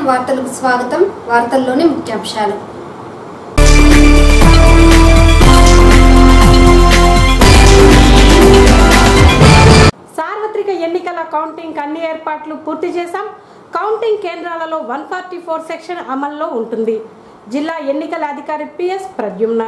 వార్తలకు స్వాగతం వార్తల్లోని ముఖ్యాంశాలు సార్వత్రిక ఎన్నికల కౌంటింగ్ అన్ని ఏర్పాట్లు పూర్తి చేశాం కౌంటింగ్ కేంద్రాలలో వన్ ఫార్టీ ఫోర్ సెక్షన్ అమల్లో ఉంటుంది జిల్లా ఎన్నికల అధికారి పిఎస్ ప్రద్యుమ్న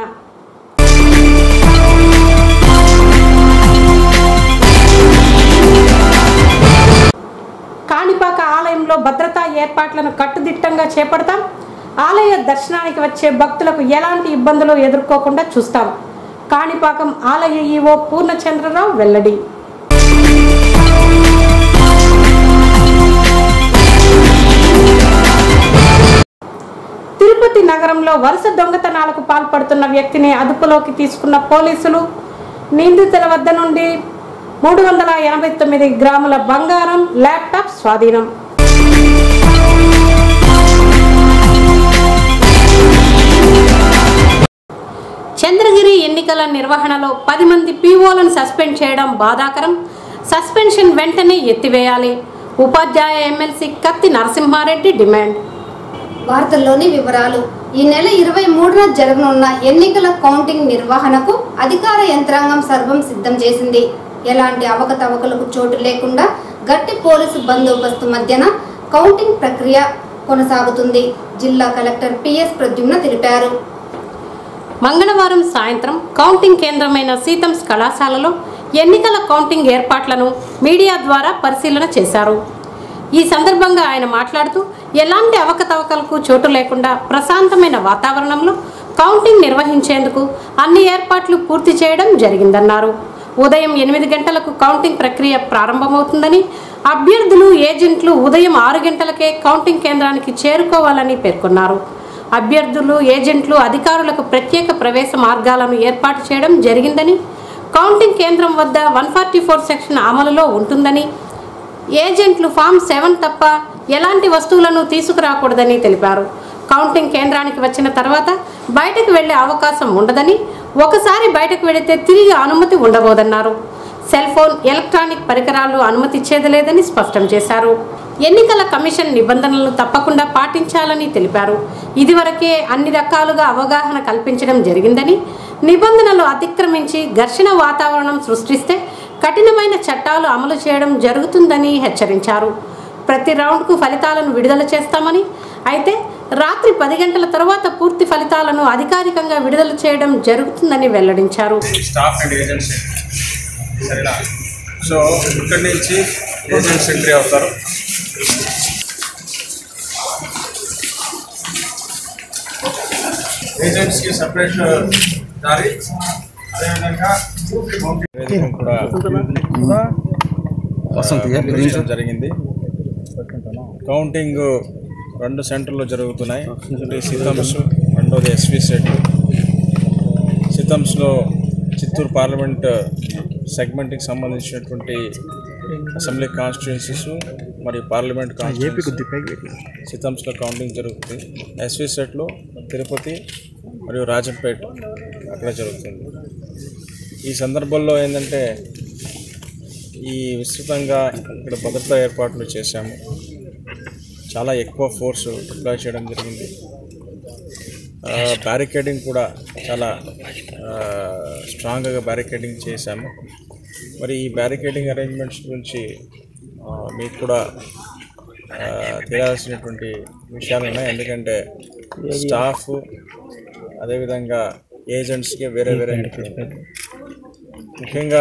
కాణిపాక ఆలయంలో భద్రతా ఏర్పాట్లను కట్టుదిట్టంగా చేపడతాం ఆలయ దర్శనానికి వచ్చే భక్తులకు ఎలాంటి ఇబ్బందులు ఎదుర్కోకుండా చూస్తాం కాణిపాకం ఆలయ ఈవో పూర్ణచంద్రరావు వెల్లడి తిరుపతి నగరంలో వరుస దొంగతనాలకు పాల్పడుతున్న వ్యక్తిని అదుపులోకి తీసుకున్న పోలీసులు నిందితుల వద్ద నుండి మూడు వందల ఎనభై తొమ్మిది గ్రాముల బంగారం ల్యాప్టాప్ స్వాధీనం చంద్రగిరి ఎన్నికల నిర్వహణలో పది మంది పీఓలను సస్పెండ్ చేయడం బాధాకరం సస్పెన్షన్ వెంటనే ఎత్తివేయాలి ఉపాధ్యాయ ఎమ్మెల్సీ కత్తి నరసింహారెడ్డి డిమాండ్ వార్తల్లోని వివరాలు ఈ నెల ఇరవై మూడున జరగనున్న ఎన్నికల కౌంటింగ్ నిర్వహణకు అధికార యంత్రాంగం సర్వం సిద్ధం చేసింది ఎలాంటి అవకతవకలకు చోటు లేకుండా గట్టి పోలీసు బందోబస్తు మధ్యన కౌంటింగ్ ప్రక్రియ కొనసాగుతుంది జిల్లా కలెక్టర్ పిఎస్ ప్రద్యుమ్న తెలిపారు మంగళవారం సాయంత్రం కౌంటింగ్ కేంద్రమైన సీతమ్స్ కళాశాలలో ఎన్నికల కౌంటింగ్ ఏర్పాట్లను మీడియా ద్వారా పరిశీలన చేశారు ఈ సందర్భంగా ఆయన మాట్లాడుతూ ఎలాంటి అవకతవకలకు చోటు లేకుండా ప్రశాంతమైన వాతావరణంలో కౌంటింగ్ నిర్వహించేందుకు అన్ని ఏర్పాట్లు పూర్తి చేయడం జరిగిందన్నారు ఉదయం ఎనిమిది గంటలకు కౌంటింగ్ ప్రక్రియ ప్రారంభమవుతుందని అభ్యర్థులు ఏజెంట్లు ఉదయం ఆరు గంటలకే కౌంటింగ్ కేంద్రానికి చేరుకోవాలని పేర్కొన్నారు అభ్యర్థులు ఏజెంట్లు అధికారులకు ప్రత్యేక ప్రవేశ మార్గాలను ఏర్పాటు చేయడం జరిగిందని కౌంటింగ్ కేంద్రం వద్ద వన్ ఫార్టీ ఫోర్ సెక్షన్ అమలులో ఉంటుందని ఏజెంట్లు ఫామ్ సెవెన్ తప్ప ఎలాంటి వస్తువులను తీసుకురాకూడదని తెలిపారు కౌంటింగ్ కేంద్రానికి వచ్చిన తర్వాత బయటకు వెళ్లే అవకాశం ఉండదని ఒకసారి బయటకు వెళితే తిరిగి అనుమతి ఉండబోదన్నారు సెల్ ఫోన్ ఎలక్ట్రానిక్ పరికరాలు అనుమతిచ్చేది లేదని స్పష్టం చేశారు ఎన్నికల కమిషన్ నిబంధనలు తప్పకుండా పాటించాలని తెలిపారు ఇదివరకే అన్ని రకాలుగా అవగాహన కల్పించడం జరిగిందని నిబంధనలు అతిక్రమించి ఘర్షణ వాతావరణం సృష్టిస్తే కఠినమైన చట్టాలు అమలు చేయడం జరుగుతుందని హెచ్చరించారు ప్రతి రౌండ్కు ఫలితాలను విడుదల చేస్తామని అయితే రాత్రి పది గంటల తర్వాత పూర్తి ఫలితాలను అధికారికంగా విడుదల చేయడం జరుగుతుందని వెల్లడించారు స్టాఫ్ అండ్ ఏజెంట్స్ సరేనా సో ఇక్కడి నుంచి ఏజెంట్స్ ఎంట్రీ అవుతారు ఏజెంట్స్కి సపరేట్ దారి అదేవిధంగా వేదికను కూడా నిర్వహించడం జరిగింది కౌంటింగ్ రెండు సెంటర్లో జరుగుతున్నాయి ఒకటి సితమ్స్ రెండోది ఎస్వి సెట్ సితమ్స్లో చిత్తూరు పార్లమెంట్ సెగ్మెంట్కి సంబంధించినటువంటి అసెంబ్లీ కాన్స్టిట్యున్సీస్ మరియు పార్లమెంట్ కాన్స్టిట్యున్సీ సితమ్స్లో కౌంటింగ్ జరుగుతుంది ఎస్వి సెట్లో తిరుపతి మరియు రాజంపేట్ అక్కడ జరుగుతుంది ఈ సందర్భంలో ఏంటంటే ఈ విస్తృతంగా ఇక్కడ భద్రతా ఏర్పాట్లు చేశాము చాలా ఎక్కువ ఫోర్స్ డిప్లాయ్ చేయడం జరిగింది బ్యారికేడింగ్ కూడా చాలా స్ట్రాంగ్గా బ్యారికేడింగ్ చేశాము మరి ఈ బ్యారికేడింగ్ అరేంజ్మెంట్స్ గురించి ఆ, మీకు కూడా ఆ, తెలియాల్సినటువంటి విషయాలు ఉన్నాయి ఎందుకంటే స్టాఫ్ అదేవిధంగా ఏజెంట్స్కి వేరే వేరే ఉంటుంది. ముఖ్యంగా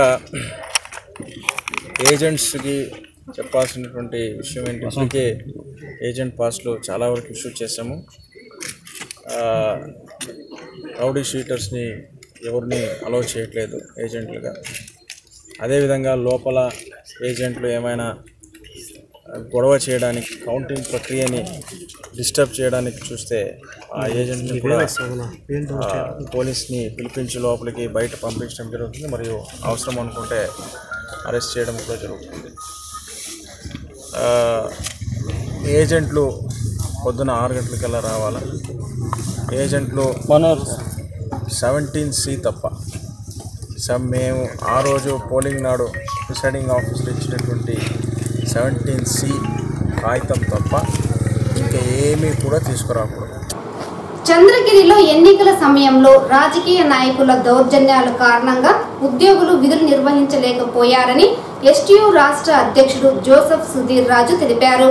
ఏజెంట్స్కి చెప్పాల్సినటువంటి విషయం ఏంటంటే ఏజెంట్ పాస్లు చాలా వరకు ఇష్యూ చేసాము ఆ, రౌడీ షీటర్స్ని ఎవరిని అలౌ చేయట్లేదు ఏజెంట్లుగా అదేవిధంగా లోపల ఏజెంట్లు ఏమైనా గొడవ చేయడానికి కౌంటింగ్ ప్రక్రియని డిస్టర్బ్ చేయడానికి చూస్తే ఆ ఏజెంట్ని కూడా ఆ, పోలీస్ని పిలిపించి లోపలికి బయట పంపించడం జరుగుతుంది మరియు అవసరం అనుకుంటే అరెస్ట్ చేయడం కూడా జరుగుతుంది ఆ, ఏజెంట్లు పొద్దున ఆరు గంటలకల్లా రావాలా ఏజెంట్లు సెవెంటీన్ సి తప్ప స మేము ఆ రోజు పోలింగ్ నాడు ప్రిసైడింగ్ ఆఫీసులు ఇచ్చినటువంటి సెవెంటీన్ సి కాగితం తప్ప ఇంకా ఏ ఏమీ కూడా తీసుకురాకూడదు చంద్రగిరిలో ఎన్నికల సమయంలో రాజకీయ నాయకుల దౌర్జన్యాల కారణంగా ఉద్యోగులు విధులు నిర్వహించలేకపోయారని ఎస్టీయూ రాష్ట్ర అధ్యక్షుడు జోసెఫ్ సుధీర్ రాజు తెలిపారు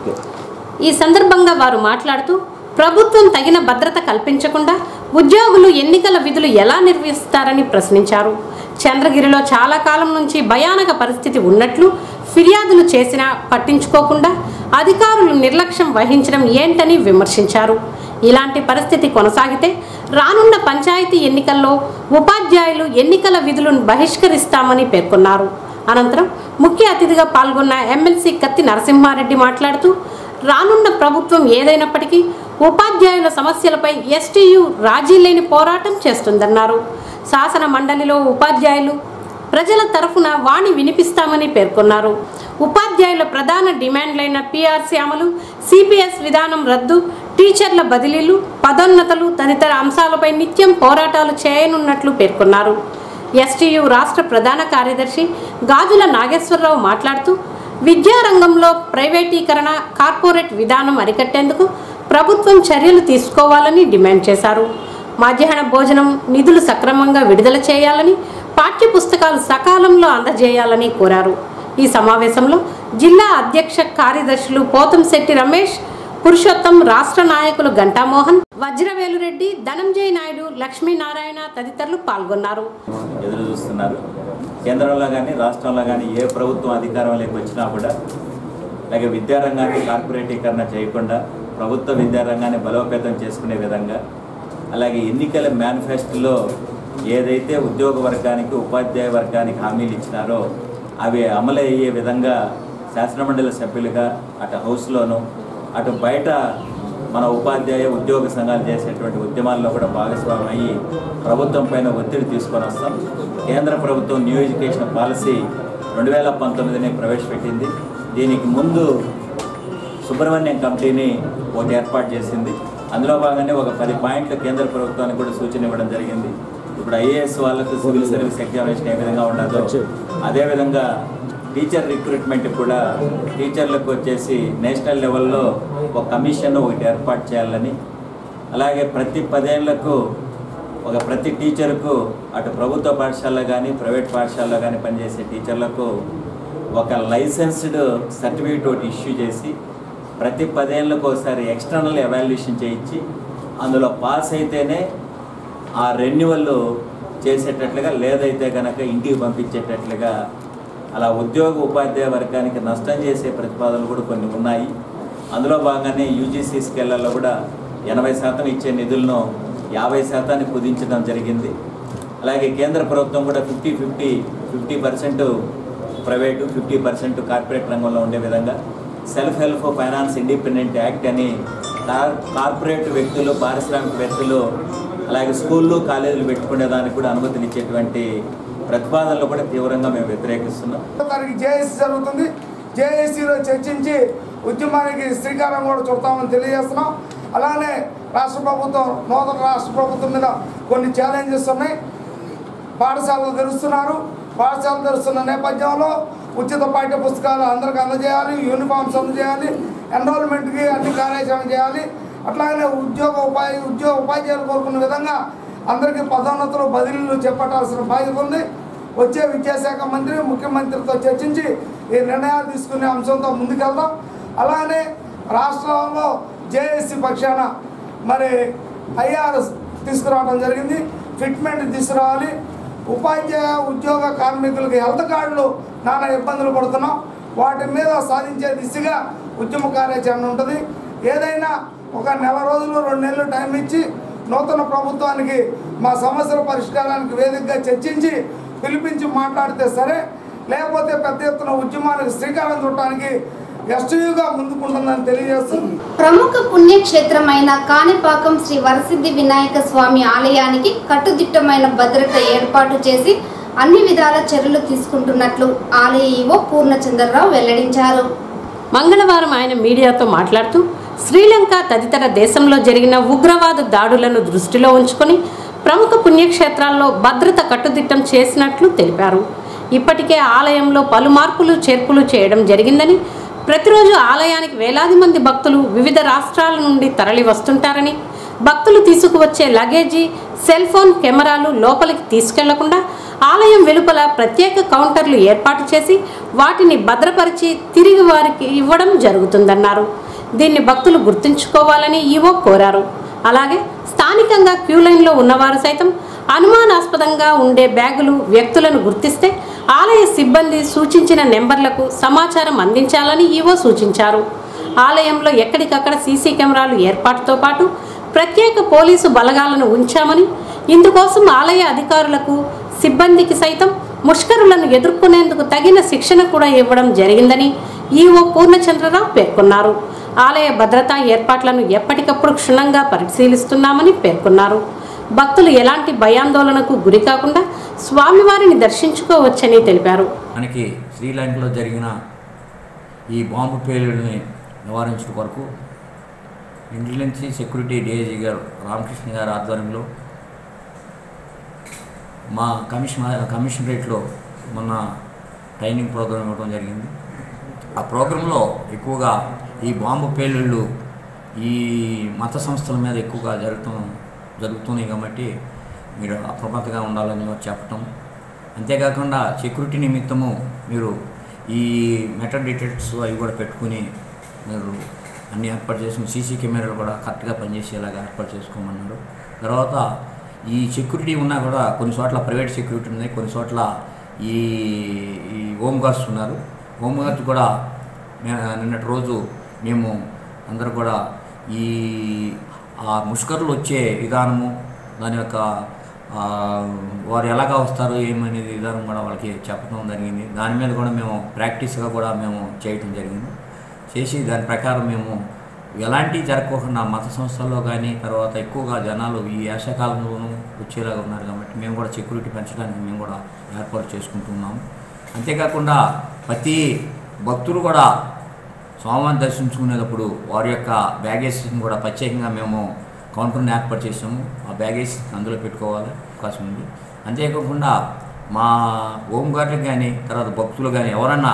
ఈ సందర్భంగా వారు మాట్లాడుతూ ప్రభుత్వం తగిన భద్రత కల్పించకుండా ఉద్యోగులు ఎన్నికల విధులు ఎలా నిర్వహిస్తారని ప్రశ్నించారు చంద్రగిరిలో చాలా కాలం నుంచి భయానక పరిస్థితి ఉన్నట్లు ఫిర్యాదులు చేసినా పట్టించుకోకుండా అధికారులు నిర్లక్ష్యం వహించడం ఏంటని విమర్శించారు ఇలాంటి పరిస్థితి కొనసాగితే రానున్న పంచాయతీ ఎన్నికల్లో ఉపాధ్యాయులు ఎన్నికల విధులను బహిష్కరిస్తామని పేర్కొన్నారు అనంతరం ముఖ్య అతిథిగా పాల్గొన్న ఎమ్మెల్సీ కత్తి నరసింహారెడ్డి మాట్లాడుతూ రానున్న ప్రభుత్వం ఏదైనప్పటికీ ఉపాధ్యాయుల సమస్యలపై ఎస్టీయు రాజీ లేని పోరాటం చేస్తుందన్నారు శాసన మండలిలో ఉపాధ్యాయులు ప్రజల తరఫున వాణి వినిపిస్తామని పేర్కొన్నారు ఉపాధ్యాయుల ప్రధాన డిమాండ్లైన పీఆర్సీ అమలు సిపిఎస్ విధానం రద్దు టీచర్ల బదిలీలు పదోన్నతలు తదితర అంశాలపై నిత్యం పోరాటాలు చేయనున్నట్లు పేర్కొన్నారు ఎస్టీయు రాష్ట్ర ప్రధాన కార్యదర్శి గాజుల నాగేశ్వరరావు మాట్లాడుతూ విద్యారంగంలో ప్రైవేటీకరణ కార్పొరేట్ విధానం అరికట్టేందుకు ప్రభుత్వం చర్యలు తీసుకోవాలని డిమాండ్ చేశారు మధ్యాహ్న భోజనం నిధులు సక్రమంగా విడుదల చేయాలని పాఠ్య పుస్తకాలు సకాలంలో అందజేయాలని కోరారు ఈ సమావేశంలో జిల్లా అధ్యక్ష కార్యదర్శులు పోతంశెట్టి రమేష్ పురుషోత్తం రాష్ట్ర నాయకులు గంటామోహన్ వజ్రవేలురెడ్డి ధనంజయ నాయుడు లక్ష్మీనారాయణ తదితరులు పాల్గొన్నారు ఎదురు చూస్తున్నారు కేంద్రంలో కానీ రాష్ట్రంలో కానీ ఏ ప్రభుత్వం అధికారంలోకి వచ్చినా కూడా అలాగే విద్యారంగాన్ని కార్పొరేటీకరణ చేయకుండా ప్రభుత్వ విద్యారంగాన్ని బలోపేతం చేసుకునే విధంగా అలాగే ఎన్నికల మేనిఫెస్టోలో ఏదైతే ఉద్యోగ వర్గానికి ఉపాధ్యాయ వర్గానికి హామీలు ఇచ్చినారో అవి అమలు అయ్యే విధంగా శాసనమండలి సభ్యులుగా అటు హౌస్లోను అటు బయట మన ఉపాధ్యాయ ఉద్యోగ సంఘాలు చేసేటువంటి ఉద్యమాల్లో కూడా భాగస్వామ్యం అయ్యి ప్రభుత్వం పైన ఒత్తిడి తీసుకొని వస్తాం కేంద్ర ప్రభుత్వం న్యూ ఎడ్యుకేషన్ పాలసీ రెండు వేల పంతొమ్మిదిని ప్రవేశపెట్టింది దీనికి ముందు సుబ్రహ్మణ్యం కమిటీని ఒకటి ఏర్పాటు చేసింది అందులో భాగంగానే ఒక పది పాయింట్లు కేంద్ర ప్రభుత్వానికి కూడా సూచన ఇవ్వడం జరిగింది ఇప్పుడు ఐఏఎస్ వాళ్ళకు సివిల్ సర్వీస్ ఎగ్జామినేషన్ ఏ విధంగా ఉండదో అదేవిధంగా టీచర్ రిక్రూట్మెంట్ కూడా టీచర్లకు వచ్చేసి నేషనల్ లెవెల్లో ఒక కమిషన్ ఒకటి ఏర్పాటు చేయాలని అలాగే ప్రతి పదేళ్లకు ఒక ప్రతి టీచర్కు అటు ప్రభుత్వ పాఠశాలలో కానీ ప్రైవేట్ పాఠశాలలో కానీ పనిచేసే టీచర్లకు ఒక లైసెన్స్డ్ సర్టిఫికేట్ ఒకటి ఇష్యూ చేసి ప్రతి పదేళ్ళకు ఒకసారి ఎక్స్టర్నల్ ఎవాల్యుయేషన్ చేయించి అందులో పాస్ అయితేనే ఆ రెన్యువల్ చేసేటట్లుగా లేదైతే కనుక ఇంటికి పంపించేటట్లుగా అలా ఉద్యోగ ఉపాధ్యాయ వర్గానికి నష్టం చేసే ప్రతిపాదనలు కూడా కొన్ని ఉన్నాయి అందులో భాగంగానే యూజీసీ స్కేళ్లలో కూడా ఎనభై శాతం ఇచ్చే నిధులను యాభై శాతాన్ని కుదించడం జరిగింది అలాగే కేంద్ర ప్రభుత్వం కూడా fifty fifty fifty percent private fifty percent corporate రంగంలో ఉండే విధంగా self help finance independent act అని కార్ కార్పొరేట్ వ్యక్తులు పారిశ్రామికవేత్తలు అలాగే స్కూళ్ళు కాలేజీలు పెట్టుకునే దానికి కూడా అనుమతినిచ్చేటువంటి ప్రతిపాదనలు కూడా తీవ్రంగా మేము వ్యతిరేకిస్తున్నాం తారీఖు జేఏసీ జరుగుతుంది జేఏసీలో చర్చించి ఉద్యమానికి శ్రీకారం కూడా చుడతామని తెలియజేస్తున్నాం అలానే రాష్ట్ర ప్రభుత్వం నూతన రాష్ట్ర ప్రభుత్వం మీద కొన్ని ఛాలెంజెస్ ఉన్నాయి పాఠశాలలు తెరుస్తున్నారు పాఠశాలలు తెరుస్తున్న నేపథ్యంలో ఉచిత పాఠ్య పుస్తకాలు అందరికి అందజేయాలి యూనిఫామ్స్ అందజేయాలి ఎన్రోల్మెంట్కి అన్ని కార్యాచరణ చేయాలి అట్లాగనే ఉద్యోగ ఉపాధి ఉద్యోగ ఉపాధ్యాయులు కోరుకున్న విధంగా అందరికీ పదోన్నతులు బదిలీలు చేపట్టాల్సిన బాధ్యత ఉంది వచ్చే విద్యాశాఖ మంత్రి ముఖ్యమంత్రితో చర్చించి ఈ నిర్ణయాలు తీసుకునే అంశంతో ముందుకెళ్దాం అలానే రాష్ట్రంలో జేఏసీ పక్షాన మరి ఐఆర్ఎస్ తీసుకురావడం జరిగింది ఫిట్మెంట్ తీసుకురావాలి ఉపాధ్యాయ ఉద్యోగ కార్మికులకి హెల్త్ కార్డులు నానా ఇబ్బందులు పడుతున్నాం వాటి మీద సాధించే దిశగా ఉద్యమ కార్యాచరణ ఉంటుంది ఏదైనా ఒక నెల రోజులు రెండు నెలలు టైం ఇచ్చి నూతన ప్రభుత్వానికి మా సమస్యల పరిష్కారానికి వేదికగా చర్చించి పిలిపించి మాట్లాడితే సరే లేకపోతే పెద్ద ఎత్తున ఉద్యమానికి శ్రీకారం చుట్టడానికి ఎస్టీయుగా ముందుకుంటుందని తెలియజేస్తుంది ప్రముఖ పుణ్యక్షేత్రమైన కాణిపాకం శ్రీ వరసిద్ధి వినాయక స్వామి ఆలయానికి కట్టుదిట్టమైన భద్రత ఏర్పాటు చేసి అన్ని విధాల చర్యలు తీసుకుంటున్నట్లు ఆలయ ఈవో పూర్ణచంద్రరావు వెల్లడించారు మంగళవారం ఆయన మీడియాతో మాట్లాడుతూ శ్రీలంక తదితర దేశంలో జరిగిన ఉగ్రవాద దాడులను దృష్టిలో ఉంచుకొని ప్రముఖ పుణ్యక్షేత్రాల్లో భద్రత కట్టుదిట్టం చేసినట్లు తెలిపారు ఇప్పటికే ఆలయంలో పలు మార్పులు చేర్పులు చేయడం జరిగిందని ప్రతిరోజు ఆలయానికి వేలాది మంది భక్తులు వివిధ రాష్ట్రాల నుండి తరలి వస్తుంటారని భక్తులు తీసుకువచ్చే లగేజీ సెల్ ఫోన్ కెమెరాలు లోపలికి తీసుకెళ్లకుండా ఆలయం వెలుపల ప్రత్యేక కౌంటర్లు ఏర్పాటు చేసి వాటిని భద్రపరిచి తిరిగి వారికి ఇవ్వడం జరుగుతుందన్నారు దీన్ని భక్తులు గుర్తుంచుకోవాలని ఈవో కోరారు అలాగే స్థానికంగా క్యూ లైన్లో ఉన్నవారు సైతం అనుమానాస్పదంగా ఉండే బ్యాగులు వ్యక్తులను గుర్తిస్తే ఆలయ సిబ్బంది సూచించిన నెంబర్లకు సమాచారం అందించాలని ఈవో సూచించారు ఆలయంలో ఎక్కడికక్కడ సీసీ కెమెరాలు ఏర్పాటుతో పాటు ప్రత్యేక పోలీసు బలగాలను ఉంచామని ఇందుకోసం ఆలయ అధికారులకు సిబ్బందికి సైతం ముష్కరులను ఎదుర్కొనేందుకు తగిన శిక్షణ కూడా ఇవ్వడం జరిగిందని ఈఓ పూర్ణచంద్రరావు పేర్కొన్నారు ఆలయ భద్రతా ఏర్పాట్లను ఎప్పటికప్పుడు క్షుణ్ణంగా పరిశీలిస్తున్నామని పేర్కొన్నారు భక్తులు ఎలాంటి భయాందోళనకు గురి కాకుండా స్వామివారిని దర్శించుకోవచ్చని తెలిపారు మనకి శ్రీలంకలో జరిగిన ఈ బాంబు పేలుడిని నివారించడం కొరకు ఇంటెలిజెన్స్ సెక్యూరిటీ డిఐజీ గారు రామకృష్ణ గారి ఆధ్వర్యంలో మా కమిషన్ కమిషనరేట్లో మొన్న ట్రైనింగ్ ప్రోగ్రాం ఇవ్వడం జరిగింది ఆ ప్రోగ్రాంలో ఎక్కువగా ఈ బాంబు పేలుళ్ళు ఈ మత సంస్థల మీద ఎక్కువగా జరుగుతూ జరుగుతున్నాయి కాబట్టి మీరు అప్రమత్తగా ఉండాలని చెప్పటం అంతేకాకుండా సెక్యూరిటీ నిమిత్తము మీరు ఈ మెటల్ డిటెక్టర్స్ అవి కూడా పెట్టుకుని మీరు అన్ని ఏర్పాటు చేసుకుని సీసీ కెమెరాలు కూడా కరెక్ట్గా పనిచేసేలాగా ఏర్పాటు చేసుకోమన్నారు తర్వాత ఈ సెక్యూరిటీ ఉన్నా కూడా కొన్ని చోట్ల ప్రైవేట్ సెక్యూరిటీ ఉన్నాయి కొన్ని చోట్ల ఈ ఈ హోమ్ గార్డ్స్ ఉన్నారు హోమ్ గార్డ్స్ కూడా నే- నిన్నటి రోజు మేము అందరూ కూడా ఈ ఆ ముష్కరులు వచ్చే విధానము దాని యొక్క ఆ, వారు ఎలాగా వస్తారు ఏమనేది విధానం కూడా వాళ్ళకి చెప్పడం జరిగింది దాని మీద కూడా మేము ప్రాక్టీస్గా కూడా మేము చేయటం జరిగింది చేసి దాని ప్రకారం మేము ఎలాంటి జరగకుండా మత సంస్థల్లో కానీ తర్వాత ఎక్కువగా జనాలు ఈ వేసవకాలంలోనూ వచ్చేలాగా ఉన్నారు కాబట్టి మేము కూడా సెక్యూరిటీ పెంచడానికి మేము కూడా ఏర్పాటు చేసుకుంటున్నాము అంతేకాకుండా ప్రతి భక్తులు కూడా స్వామివారిని దర్శించుకునేటప్పుడు వారి యొక్క బ్యాగేజ్ని కూడా ప్రత్యేకంగా మేము కౌంటర్ని ఏర్పాటు చేసాము ఆ బ్యాగేజ్ అందులో పెట్టుకోవాలి అవకాశం ఉంది అంతేకాకుండా మా హోమ్ గార్డులకు కానీ తర్వాత భక్తులు కానీ ఎవరన్నా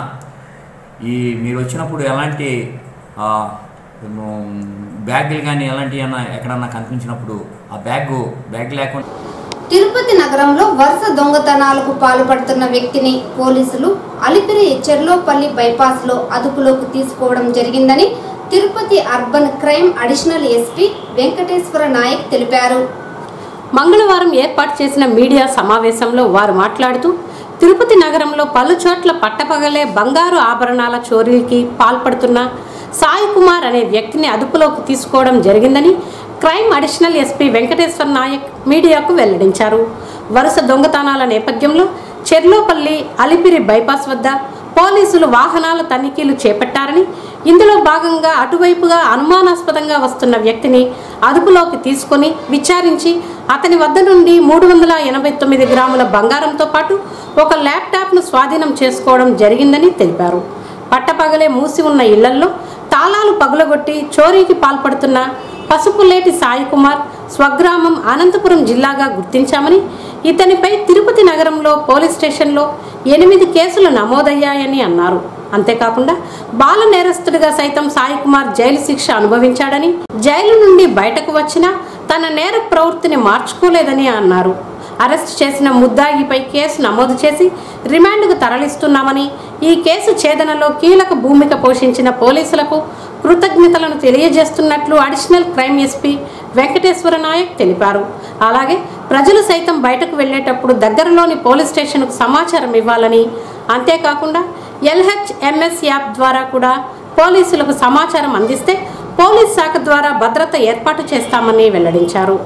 ఈ మీరు వచ్చినప్పుడు ఎలాంటి ఆ, ఉమ్, బ్యాగులు కానీ ఎలాంటి అన్నా ఎక్కడన్నా కనిపించినప్పుడు ఆ బ్యాగ్ బ్యాగ్ లేకుండా తిరుపతి నగరంలో వరుస దొంగతనాలకు పాల్పడుతున్న వ్యక్తిని పోలీసులు అలిపిరి చెర్లోపల్లి బైపాస్ లో అదుపులోకి తీసుకోవడం జరిగిందని Tirupati urban crime additional SP Venkateswara Naik తెలిపారు మంగళవారం ఏర్పాటు చేసిన మీడియా సమావేశంలో వారు మాట్లాడుతూ తిరుపతి నగరంలో పలు చోట్ల పట్టపగలే బంగారు ఆభరణాల చోరీకి పాల్పడుతున్న సాయి కుమార్ అనే వ్యక్తిని అదుపులోకి తీసుకోవడం జరిగిందని crime additional SP Venkateswara Naik మీడియాకు వెల్లడించారు వరుస దొంగతనాల నేపథ్యంలో చెర్లోపల్లి అలిపిరి బైపాస్ వద్ద పోలీసులు వాహనాల తనిఖీలు చేపట్టారని ఇందులో భాగంగా అటువైపుగా అనుమానాస్పదంగా వస్తున్న వ్యక్తిని అదుపులోకి తీసుకొని విచారించి అతని వద్ద నుండి మూడు వందల ఎనభై తొమ్మిది గ్రాముల బంగారంతో పాటు ఒక ల్యాప్టాప్ను స్వాధీనం చేసుకోవడం జరిగిందని తెలిపారు పట్టపగలే మూసి ఉన్న ఇళ్లల్లో తాళాలు పగులగొట్టి చోరీకి పాల్పడుతున్న పసుపులేటి సాయి కుమార్ స్వగ్రామం అనంతపురం జిల్లాగా గుర్తించామని ఇతనిపై తిరుపతి నగరంలో పోలీస్ స్టేషన్లో ఎనిమిది కేసులు నమోదయ్యాయని అన్నారు అంతేకాకుండా బాల నేరస్తుడిగా సైతం సాయి కుమార్ జైలు శిక్ష అనుభవించాడని జైలు నుండి బయటకు వచ్చినా తన నేర ప్రవృత్తిని మార్చుకోలేదని అన్నారు అరెస్ట్ చేసిన ముద్దాయిపై కేసు నమోదు చేసి రిమాండ్కు తరలిస్తున్నామని ఈ కేసు ఛేదనలో కీలక భూమిక పోషించిన పోలీసులకు కృతజ్ఞతలను తెలియజేస్తున్నట్లు additional crime SP Venkateswara Naik తెలిపారు అలాగే ప్రజలు సైతం బయటకు వెళ్లేటప్పుడు దగ్గరలోని పోలీస్ స్టేషన్కు సమాచారం ఇవ్వాలని అంతేకాకుండా ఎల్హెచ్ఎంఎస్ యాప్ ద్వారా కూడా పోలీసులకు సమాచారం అందిస్తే పోలీస్ శాఖ ద్వారా భద్రత ఏర్పాటు చేస్తామని వెల్లడించారు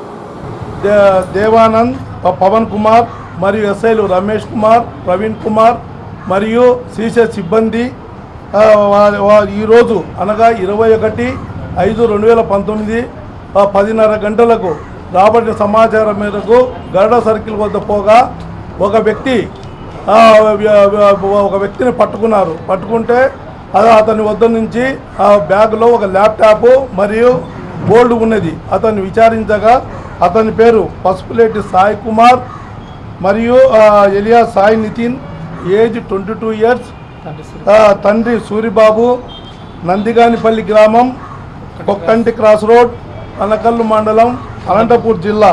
దే- దేవానంద్ ప- పవన్ కుమార్ మరియు ఎస్ఐలు రమేష్ కుమార్ ప్రవీణ్ కుమార్ మరియు సీసే సిబ్బంది ఆ, వా- వా- ఈరోజు అనగా ఇరవై ఒకటి ఐదు రెండు వేల పంతొమ్మిది ఆ, పదిన్నర గంటలకు రాబడిన సమాచారం మేరకు గరుడ సర్కిల్ వద్ద పోగా ఒక వ్యక్తి ఆ, వ్య- వ్య- ఒక వ్యక్తిని పట్టుకున్నారు పట్టుకుంటే అది అతని వద్ద నుంచి ఆ బ్యాగులో ఒక ల్యాప్టాప్ మరియు గోల్డ్ ఉన్నది అతన్ని విచారించగా అతని పేరు పసుపులేటి సాయి కుమార్ మరియు ఆ, ఎలియా Sai Nitin age twenty two years తండ్రి సూరిబాబు నందిగానిపల్లి గ్రామం కొక్కంటి క్రాస్ రోడ్ అనకల్లు మండలం అనంతపూర్ జిల్లా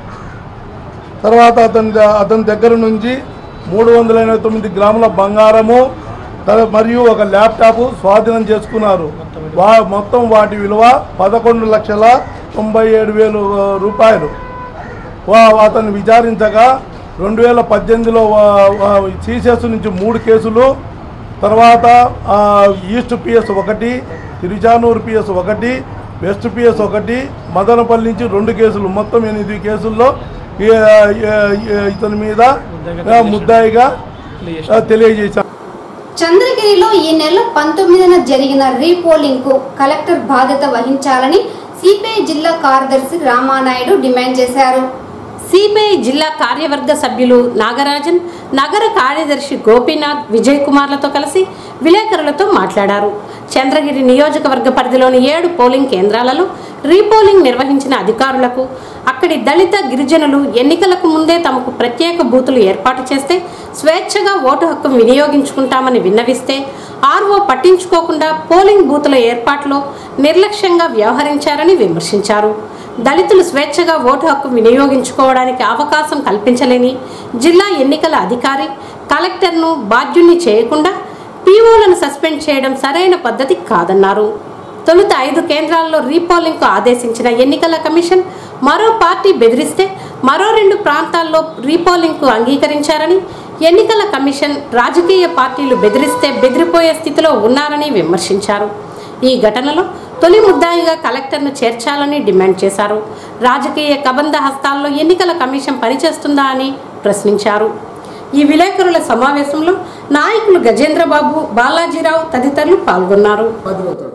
తర్వాత అతని ద- అతని దగ్గర నుంచి మూడు వందల ఎనభై తొమ్మిది గ్రాముల బంగారము తర- మరియు ఒక ల్యాప్టాప్ స్వాధీనం చేసుకున్నారు వా మొత్తం వాటి విలువ పదకొండు లక్షల తొంభై ఏడు వేలు ఆ, రూపాయలు వా అతన్ని విచారించగా రెండు వేల పద్దెనిమిదిలో సీసెస్ నుంచి మూడు కేసులు తర్వాత ఆ, ఈస్ట్ పిఎస్ ఒకటి తిరుచానూరు పిఎస్ ఒకటి వెస్ట్ పిఎస్ ఒకటి మదనపల్లి నుంచి రెండు కేసులు మొత్తం ఎనిమిది కేసుల్లో ఈ, ఆ, ఈ, ఇతని మీద ఆ, ముద్దాయిగా ఆ, తెలియజేశారు చంద్రగిరిలో ఈ నెల పంతొమ్మిదిన జరిగిన రీపోలింగ్ కు కలెక్టర్ బాధ్యత వహించాలని సిపిఐ జిల్లా కార్యదర్శి రామానాయుడు డిమాండ్ చేశారు సిపిఐ జిల్లా కార్యవర్గ సభ్యులు నాగరాజన్ నగర కార్యదర్శి గోపీనాథ్ విజయ్ కుమార్లతో కలిసి విలేకరులతో మాట్లాడారు చంద్రగిరి నియోజకవర్గ పరిధిలోని ఏడు పోలింగ్ కేంద్రాలలో రీపోలింగ్ నిర్వహించిన అధికారులకు అక్కడి దళిత గిరిజనులు ఎన్నికలకు ముందే తమకు ప్రత్యేక బూతులు ఏర్పాటు చేస్తే స్వేచ్ఛగా ఓటు హక్కు వినియోగించుకుంటామని విన్నవిస్తే ఆర్ఓ పట్టించుకోకుండా పోలింగ్ బూతుల ఏర్పాట్లో నిర్లక్ష్యంగా వ్యవహరించారని విమర్శించారు దళితులు స్వేచ్ఛగా ఓటు హక్కు వినియోగించుకోవడానికి అవకాశం కల్పించలేని జిల్లా ఎన్నికల అధికారి కలెక్టర్ను బాధ్యుణ్ణి చేయకుండా పీఓలను సస్పెండ్ చేయడం సరైన పద్ధతి కాదన్నారు తొలుత ఐదు కేంద్రాల్లో రీపోలింగ్కు ఆదేశించిన ఎన్నికల కమిషన్ మరో పార్టీ బెదిరిస్తే మరో రెండు ప్రాంతాల్లో రీపోలింగ్కు అంగీకరించారని ఎన్నికల కమిషన్ రాజకీయ పార్టీలు బెదిరిస్తే బెదిరిపోయే స్థితిలో ఉన్నారని విమర్శించారు ఈ ఘటనలో తొలి ముద్దాయిగా కలెక్టర్ను చేర్చాలని డిమాండ్ చేశారు రాజకీయ కబంధ హస్తాల్లో ఎన్నికల కమిషన్ పనిచేస్తుందా అని ప్రశ్నించారు ఈ విలేకరుల సమావేశంలో నాయకులు గజేంద్రబాబు బాలాజీరావు తదితరులు పాల్గొన్నారు బాధ్యపడతాడు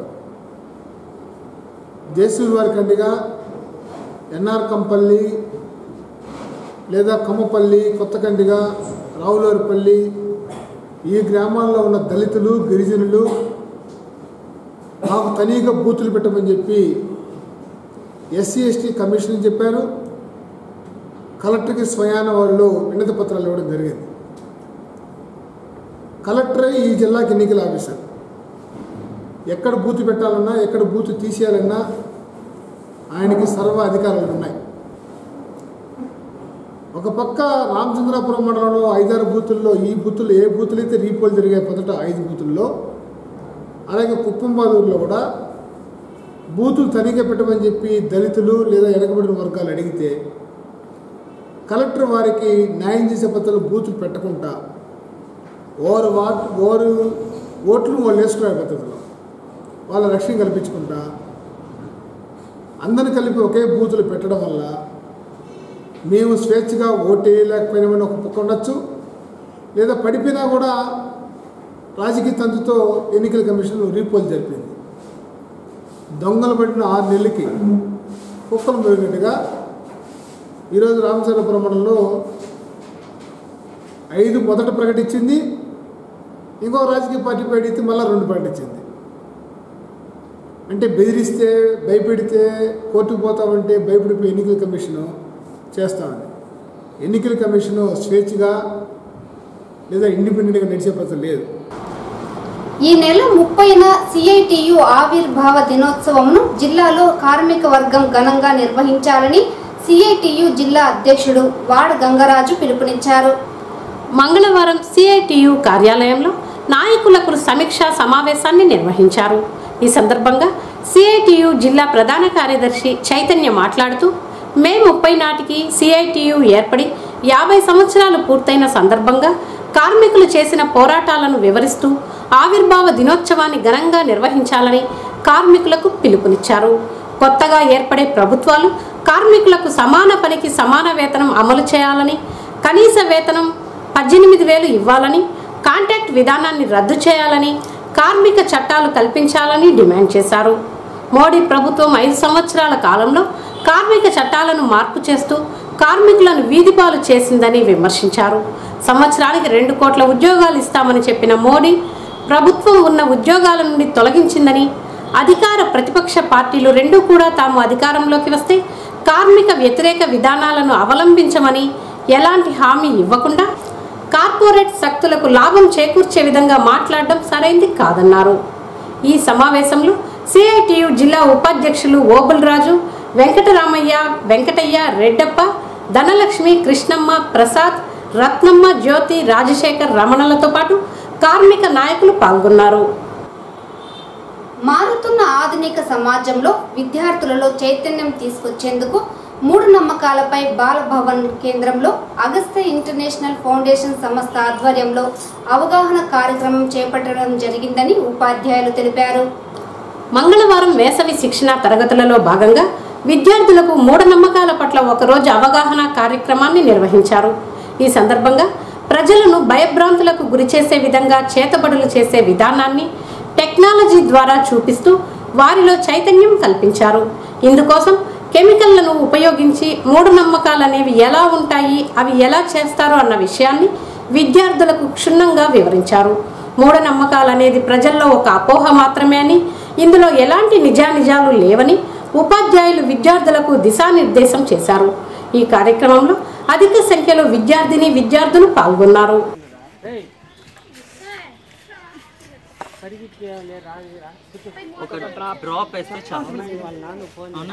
దేశూరి వారి కండిగా ఎన్ఆర్ కంపల్లి లేదా కమ్మపల్లి కొత్తకండిగా రావులూరుపల్లి ఈ గ్రామాల్లో ఉన్న దళితులు గిరిజనులు మాకు తనీగా బూతులు పెట్టమని చెప్పి ఎస్సీ ఎస్టీ కమిషన్ చెప్పారు కలెక్టర్కి స్వయాన వాళ్ళు వినతి పత్రాలు ఇవ్వడం జరిగింది కలెక్టరే ఈ జిల్లాకి ఎన్నికల ఆఫీసర్ ఎక్కడ బూతు పెట్టాలన్నా ఎక్కడ బూతు తీసేయాలన్నా ఆయనకి సర్వ అధికారాలు ఉన్నాయి ఒక పక్క రామచంద్రాపురం మండలంలో ఐదారు బూతుల్లో ఈ బూతుల్లో ఏ బూతులు అయితే రీపోల్ జరిగే మొదట ఐదు బూతుల్లో అలాగే కుప్పంబాదూరులో కూడా బూతులు తనిఖీ పెట్టమని చెప్పి దళితులు లేదా వెనకబడిన వర్గాలు అడిగితే కలెక్టర్ వారికి న్యాయం చేసే పద్ధతిలో బూతులు పెట్టకుండా ఓరు వాట్ ఓరు ఓట్లు వాళ్ళు వేసుకునే పద్ధతిలో వాళ్ళ రక్షణ కల్పించుకుంటా అందరిని కలిపి ఒకే బూతులు పెట్టడం వల్ల మేము స్వేచ్ఛగా ఓటేయలేకపోయినామని ఒక పక్క ఉండొచ్చు లేదా పడిపోయినా కూడా రాజకీయ తంతుతో ఎన్నికల కమిషన్ రీపోల్ జరిపింది దొంగలు పడిన ఆరు నెలలకి కుక్కలు మెరిగినట్టుగా ఈరోజు రామచంద్రపురం మండలంలో ఐదు మొదట ప్రకటించింది ఇంకో రాజకీయ పార్టీ ప్రకటిస్తే మళ్ళీ రెండు ప్రకటించింది అంటే బెదిరిస్తే భయపెడితే కోర్టుకు పోతామంటే భయపడిపోయి ఎన్నికల కమిషను చేస్తామని ఎన్నికల కమిషను స్వేచ్ఛగా లేదా ఇండిపెండెంట్గా నడిచే పద్ధతి లేదు ఈ నెల ముప్పైన సిఐటియు ఆవిర్భావ దినోత్సవంను జిల్లాలో కార్మిక వర్గం ఘనంగా నిర్వహించాలని సిఐటియు జిల్లా అధ్యక్షుడు వాడ గంగరాజు పిలుపునిచ్చారు మంగళవారం సిఐటియు కార్యాలయంలో నాయకులకు సమీక్షా సమావేశాన్ని నిర్వహించారు ఈ సందర్భంగా సిఐటియు జిల్లా ప్రధాన కార్యదర్శి చైతన్య మాట్లాడుతూ మే ముప్పై నాటికి సిఐటియు ఏర్పడి యాభై సంవత్సరాలు పూర్తయిన సందర్భంగా కార్మికులు చేసిన పోరాటాలను వివరిస్తూ ఆవిర్భావ దినోత్సవాన్ని ఘనంగా నిర్వహించాలని కార్మికులకు పిలుపునిచ్చారు కొత్తగా ఏర్పడే ప్రభుత్వాలు కార్మికులకు సమాన పనికి సమాన వేతనం అమలు చేయాలని కనీస వేతనం పద్దెనిమిది వేలు ఇవ్వాలని కాంట్రాక్ట్ విధానాన్ని రద్దు చేయాలని కార్మిక చట్టాలు కల్పించాలని డిమాండ్ చేశారు మోడీ ప్రభుత్వం ఐదు సంవత్సరాల కాలంలో కార్మిక చట్టాలను మార్పు చేస్తూ కార్మికులను వీధిపాలు చేసిందని విమర్శించారు సంవత్సరానికి రెండు కోట్ల ఉద్యోగాలు ఇస్తామని చెప్పిన మోడీ ప్రభుత్వం ఉన్న ఉద్యోగాల నుండి తొలగించిందని అధికార ప్రతిపక్ష పార్టీలు రెండూ కూడా తాము అధికారంలోకి వస్తే కార్మిక వ్యతిరేక విధానాలను అవలంబించమని ఎలాంటి హామీ ఇవ్వకుండా కార్పొరేట్ శక్తులకు లాభం చేకూర్చే విధంగా మాట్లాడడం సరైంది కాదన్నారు ఈ సమావేశంలో సిఐటియు జిల్లా ఉపాధ్యక్షులు ఓబుల్ రాజు వెంకటరామయ్య వెంకటయ్య రెడ్డప్ప ధనలక్ష్మి కృష్ణమ్మ ప్రసాద్ రత్నమ్మ జ్యోతి రాజశేఖర్ రమణలతో పాటు కార్మిక నాయకులు పాల్గొన్నారు మారుతున్న ఆధునిక సమాజంలో విద్యార్థులలో చైతన్యం తీసుకొచ్చేందుకు మూడు నమ్మకాలపై బాలభవన్ కేంద్రంలో అగస్త్య ఇంటర్నేషనల్ ఫౌండేషన్ సంస్థ ఆధ్వర్యంలో అవగాహన కార్యక్రమం చేపట్టడం జరిగిందని ఉపాధ్యాయులు తెలిపారు మంగళవారం వేసవి శిక్షణ తరగతులలో భాగంగా విద్యార్థులకు మూఢనమ్మకాల పట్ల ఒకరోజు అవగాహన కార్యక్రమాన్ని నిర్వహించారు ఈ సందర్భంగా ప్రజలను భయభ్రాంతులకు గురిచేసే విధంగా చేతబడులు చేసే విధానాన్ని టెక్నాలజీ ద్వారా చూపిస్తూ వారిలో చైతన్యం కల్పించారు ఇందుకోసం కెమికల్లను ఉపయోగించి మూఢనమ్మకాలు అనేవి ఎలా ఉంటాయి అవి ఎలా చేస్తారు అన్న విషయాన్ని విద్యార్థులకు క్షుణ్ణంగా వివరించారు మూఢనమ్మకాలు అనేది ప్రజల్లో ఒక అపోహ మాత్రమే అని ఇందులో ఎలాంటి నిజానిజాలు లేవని ఉపాధ్యాయులు విద్యార్థులకు దిశానిర్దేశం చేశారు ఈ కార్యక్రమంలో అధిక సంఖ్యలో విద్యార్థిని విద్యార్థులు పాల్గొన్నారు ఒక డ్రాప్ వేస్తే చాలు అవునా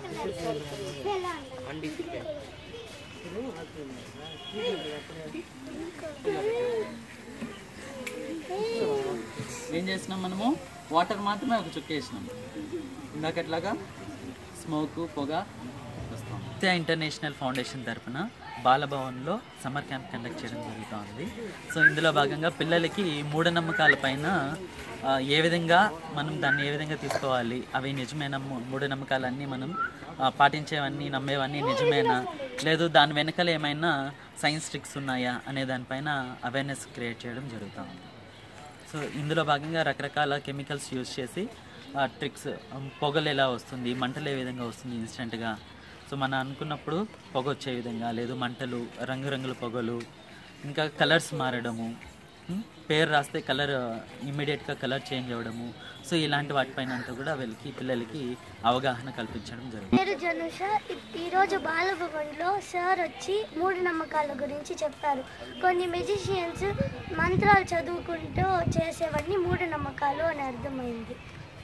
ఏం చేసినాం మనము వాటర్ మాత్రమే ఒక చుక్క వేసినాం ఇందాక ఎట్లాగా స్మోక్ పొగ వస్తాం సత్య ఇంటర్నేషనల్ ఫౌండేషన్ తరపున బాలభవన్లో సమ్మర్ క్యాంప్ కండక్ట్ చేయడం జరుగుతుంది సో ఇందులో భాగంగా పిల్లలకి మూఢనమ్మకాల పైన ఆ, ఏ విధంగా మనం దాన్ని ఏ విధంగా తీసుకోవాలి అవి నిజమైన మూ- మూఢనమ్మకాలన్నీ మనం ఆ, పాటించేవన్నీ నమ్మేవన్నీ నిజమేనా లేదు దాని వెనకాల ఏమైనా సైన్స్ ట్రిక్స్ ఉన్నాయా అనే దానిపైన అవేర్నెస్ క్రియేట్ చేయడం జరుగుతుంది సో ఇందులో భాగంగా రకరకాల కెమికల్స్ యూజ్ చేసి ఆ ట్రిక్స్ పొగలు ఎలా వస్తుంది మంటలు ఏ విధంగా వస్తుంది ఇన్స్టెంట్గా సో మనం అనుకున్నప్పుడు పొగ వచ్చే విధంగా లేదు మంటలు రంగురంగుల పొగలు ఇంకా కలర్స్ మారడము ఉమ్, పేరు రాస్తే కలర్ ఇమ్మీడియట్గా కలర్ చేంజ్ అవ్వడము సో ఇలాంటి వాటిపైన అంతా కూడా వీళ్ళకి పిల్లలకి అవగాహన కల్పించడం జరుగుతుంది పేరు జనుష ఈ- ఈరోజు బాలభవన్లో సార్ వచ్చి మూఢనమ్మకాల గురించి చెప్పారు కొన్ని మెజిషియన్స్ మంత్రాలు చదువుకుంటూ చేసేవన్నీ మూఢనమ్మకాలు అని అర్థమైంది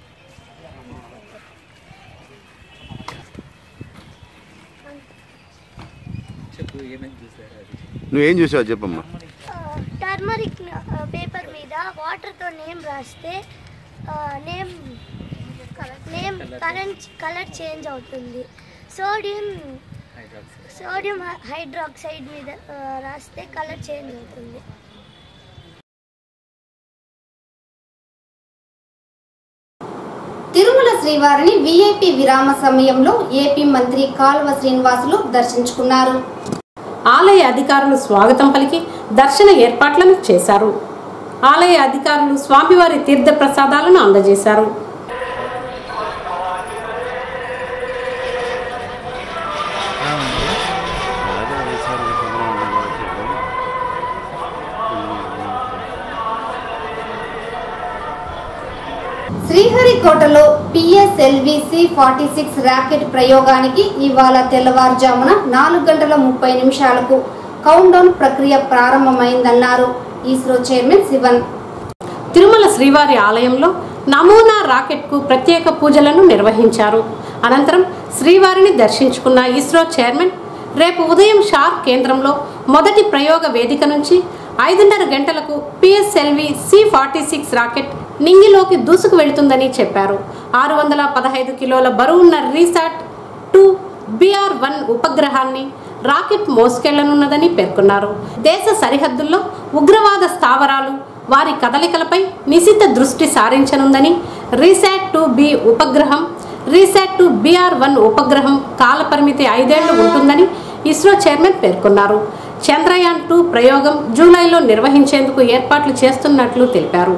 చెప్పు ఏమేమి చూసారు అది నువ్వేం చూసావు చెప్పమ్మా టర్మరిక్ పేపర్ మీద వాటర్తో నేమ్ రాస్తే name name current colour change అవుతుంది సోడియం సోడియం హైడ్రాక్సైడ్ మీద ఆ, రాస్తే కలర్ చేంజ్ అవుతుంది తిరుమల శ్రీవారిని విఐపి విరామ సమయంలో ఏపీ మంత్రి కాల్వ శ్రీనివాసులు దర్శించుకున్నారు ఆలయ అధికారులు స్వాగతం పలికి దర్శన ఏర్పాట్లను చేశారు ఆలయ అధికారులు స్వామివారి తీర్థ ప్రసాదాలను అందజేశారు శ్రీహరికోటలో PSLV C forty six rocket ప్రయోగానికి ఇవాళ తెల్లవారుజామున నాలుగు గంటల ముప్పై నిమిషాలకు కౌంటౌన్ ప్రక్రియ ప్రారంభమైందన్నారు ఇస్రో చైర్మన్ శివన్ తిరుమల శ్రీవారి ఆలయంలో నమూనా రాకెట్కు ప్రత్యేక పూజలను నిర్వహించారు అనంతరం శ్రీవారిని దర్శించుకున్న ఇస్రో చైర్మన్ రేపు ఉదయం షార్ కేంద్రంలో మొదటి ప్రయోగ వేదిక నుంచి ఐదున్నర గంటలకు PSLV C forty six rocket నింగిలోకి దూసుకు వెళుతుందని చెప్పారు ఆరు వందల పదహైదు కిలోల బరువున్న రీసాట్ టూ బిఆర్ వన్ ఉపగ్రహాన్ని రాకెట్ మోసుకెళ్లనున్నదని పేర్కొన్నారు దేశ సరిహద్దుల్లో ఉగ్రవాద స్థావరాలు వారి కదలికలపై నిశిత దృష్టి సారించనుందని రీసాట్ టూ బి ఉపగ్రహం రీసాట్ టూ బిఆర్ వన్ ఉపగ్రహం కాలపరిమితి ఐదేళ్లు ఉంటుందని ఇస్రో చైర్మన్ పేర్కొన్నారు చంద్రయాన్ టూ ప్రయోగం జూలైలో నిర్వహించేందుకు ఏర్పాట్లు చేస్తున్నట్లు తెలిపారు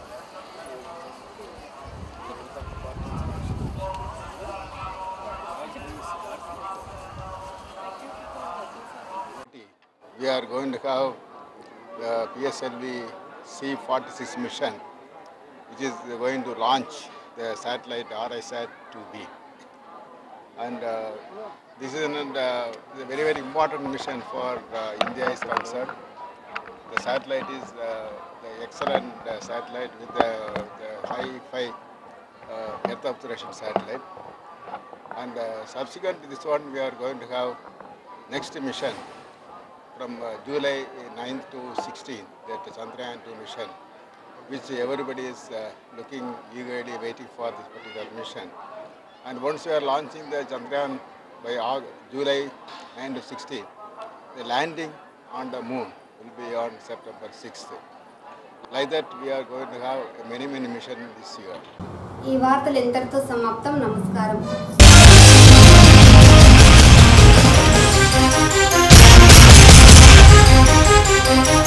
We are going to have the PSLV C46 mission, which is going to launch the satellite RISAT 2B. And uh, this is an, uh, a very, very important mission for uh, India is concerned. The satellite is uh, the excellent uh, satellite with the, the high-fi uh, Earth observation satellite. And uh, subsequent to this one, we are going to have next mission from uh, July 9th to 16th, that Chandrayaan 2 mission, which everybody is uh, looking eagerly waiting for this particular mission. And once we are launching the Chandrayaan by Aug- July 9 to 16, the landing on the moon will be on September 6th. Like that, we are going to have many, many missions this year. ఈ వార్తలు ఇంతటితో సమాప్తం నమస్కారం Thank you.